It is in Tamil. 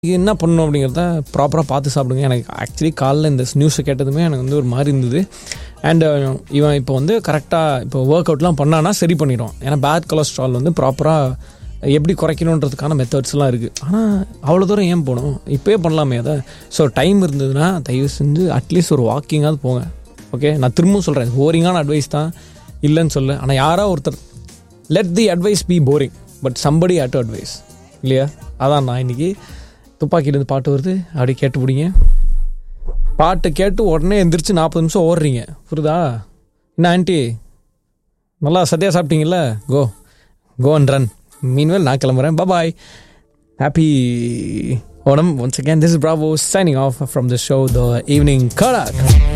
என்ன பண்ணணும் அப்படிங்கிறத ப்ராப்பராக பார்த்து சாப்பிடுங்க எனக்கு ஆக்சுவலி காலைல இந்த நியூஸை கேட்டதுமே எனக்கு வந்து ஒரு மாதிரி இருந்தது அண்ட் இவன் இப்போ வந்து கரெக்டாக இப்போ ஒர்க் அவுட்லாம் பண்ணானா சரி பண்ணிடும் ஏன்னா பேட் கொலஸ்ட்ரால் வந்து ப்ராப்பராக எப்படி குறைக்கணுன்றதுக்கான மெத்தட்ஸ்லாம் இருக்குது ஆனால் அவ்வளோ தூரம் ஏன் போகணும் இப்போயே பண்ணலாமே அதை ஸோ டைம் இருந்ததுன்னா தயவு செஞ்சு அட்லீஸ்ட் ஒரு வாக்கிங்காவது போங்க ஓகே நான் திரும்பவும் சொல்கிறேன் போரிங்கான அட்வைஸ் தான் இல்லைன்னு சொல்ல ஆனால் யாரோ ஒருத்தர் let the advice be boring but somebody at advice இல்லையா அதான் நான் இன்னைக்கு துப்பாக்கியிலேருந்து பாட்டு வருது அப்படி கேட்டு பிடிங்க பாட்டு கேட்டு உடனே எந்திரிச்சு நாற்பது நிமிஷம் ஓடுறீங்க புரியுதா என்ன ஆண்டி நல்லா சத்தியாக சாப்பிட்டீங்கல்ல go go and run meanwhile நான் கிளம்புறேன் bye happy Onam once again this Bravo signing off from the show the evening கடாக்